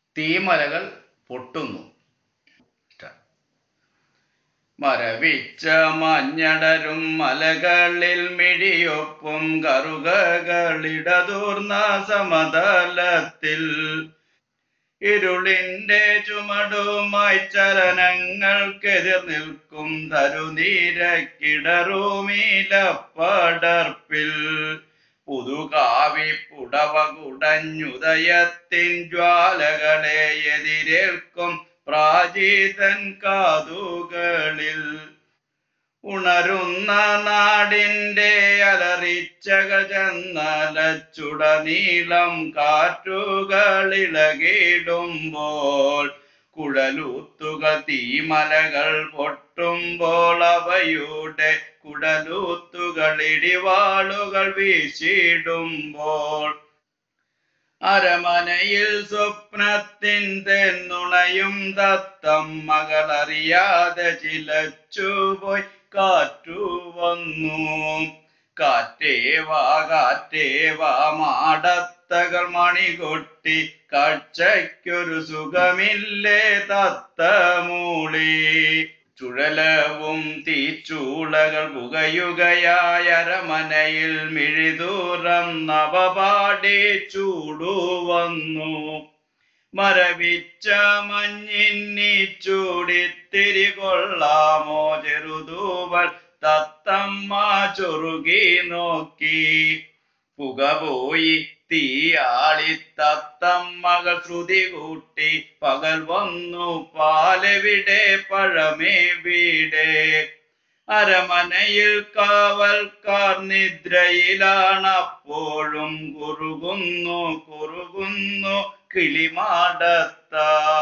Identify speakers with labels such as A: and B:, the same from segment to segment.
A: തീമലകൾ പൊട്ടുന്നു മരവിച്ച മഞ്ഞടരും മലകളിൽ മിഴിയൊപ്പും കറുകകളിടതൂർന്ന സമതലത്തിൽ ഇരുളിന്റെ ചുമടുമായി ചലനങ്ങൾക്കെതിർ നിൽക്കും തരുനീരക്കിടറുമീലപ്പടർപ്പിൽ പുതുകാവി പുടവ കുടഞ്ഞുദയത്തിൻ ജ്വാലകളെ എതിരേൽക്കും പ്രാചീതൻ കാതുകളിൽ ഉണരുന്ന നാടിന്റെ അലറിച്ചകൾ ചെന്നലച്ചുടനീളം കാറ്റുകളിളകിടുമ്പോൾ കുഴലൂത്തുകൾ തീമലകൾ പൊട്ടുമ്പോൾ അവയുടെ കുടലൂത്തുകൾ ഇടിവാളുകൾ വീശിടുമ്പോൾ അരമനയിൽ സ്വപ്നത്തിൻ തെന്നുണയും ദത്തം മകളറിയാതെ ചിലച്ചുപോയി കാറ്റു വന്നു കാറ്റേവാ കാറ്റേവാ മാടത്തകൾ മണികൊട്ടി കാഴ്ചയ്ക്കൊരു സുഖമില്ലേ തത്തമൂളി ചുഴലവും തീച്ചൂളകൾ പുകയുകയായ അരമനയിൽ മിഴിദൂരം നവപാടി ചൂടു വന്നു മരവിച്ച മഞ്ഞിന്നി ചൂടിത്തിരി കൊള്ളാമോ ചെറുതൂവൽ തത്തമ്മ ചൊറുകി നോക്കി പുക പോയി തീയാളി തത്തമ്മകൾ ശ്രുതി കൂട്ടി പകൽ വന്നു പാലെവിടെ പഴമെവിടെ അരമനയിൽ കാവൽക്കാർ നിദ്രയിലാണപ്പോഴും കുറുകുന്നു കുറുകുന്നു കിളിമാടത്ത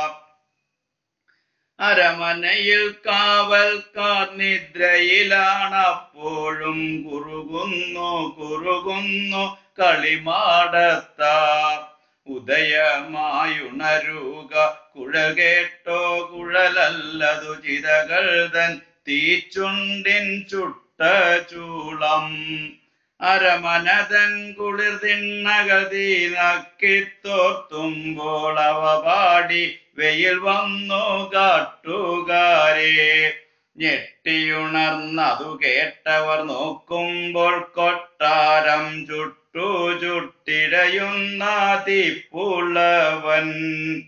A: അരമനയിൽ കാവൽക്കാർ നിദ്രയിലാണപ്പോഴും കുറുകുന്നു കുറുകുന്നു കളിമാടത്ത ഉദയമായുണരുക കുഴൽ കേട്ടോ കുഴലല്ലതു ചിതകൾ തൻ തീച്ചുണ്ടിൻ ചുട്ട ചൂളം അരമനതൻ കുളിർ തിണ്ണകതി നക്കിത്തോർത്തുമ്പോൾ അവ പാടി വെയിൽ വന്നു കാട്ടുകാരെ ഞെട്ടിയുണർന്നതു കേട്ടവർ നോക്കുമ്പോൾ കൊട്ടാരം ചുട്ടു ചുട്ടിടയുന്ന തീപ്പുള്ളവൻ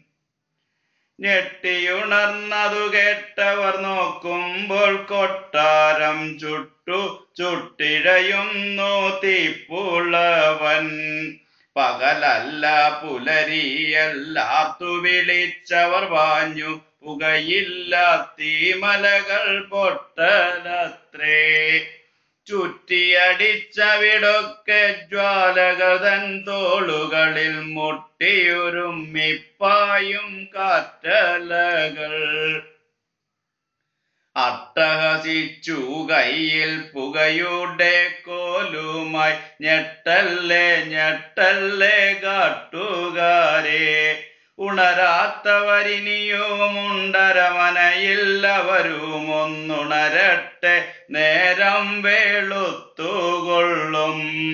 A: ഞെട്ടിയുണർന്നതു കേട്ടവർ നോക്കുമ്പോൾ കൊട്ടാരം ചുട്ടു ചുട്ടിഴയുന്നു തീപ്പുള്ളവൻ പകലല്ല പുലരിയല്ലാത്തു വിളിച്ചവർ വാഞ്ഞു പുകയില്ല തീമലകൾ പൊട്ടലത്രേ ചുറ്റിയടിച്ചവിടൊക്കെ ജ്വാലകൾ തൻ തോളുകളിൽ മുട്ടിയുരുമ്മിപ്പായും കാറ്റലകൾ അട്ടഹസിച്ചു കയ്യിൽ പുകയുടെ കോലുമായി ഞെട്ടല്ലേ ഞെട്ടല്ലേ കാട്ടുകാരെ ഉണരാത്തവരിനിയുമുണ്ടരമനയിൽ അവരും ഒന്നുണരട്ടെ നേരം വേളുത്തുകൊള്ളും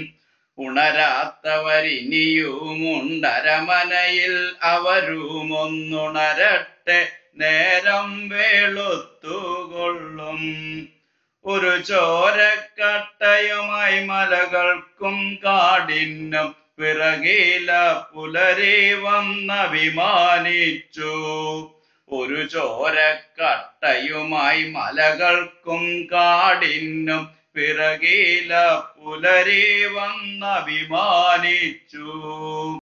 A: ഉണരാത്തവരിനിയുമുണ്ടരമനയിൽ അവരും ഒന്നുണരട്ടെ നേരം വേളുത്തുകൊള്ളും ഒരു ചോരക്കട്ടയുമായി മലകൾക്കും കാടിനും പിറകില പുലരി വന്നഭിമാനിച്ചു ഒരു ചോരക്കട്ടയുമായി മലകൾക്കും കാടിനും പിറകില പുലരി വന്നഭിമാനിച്ചു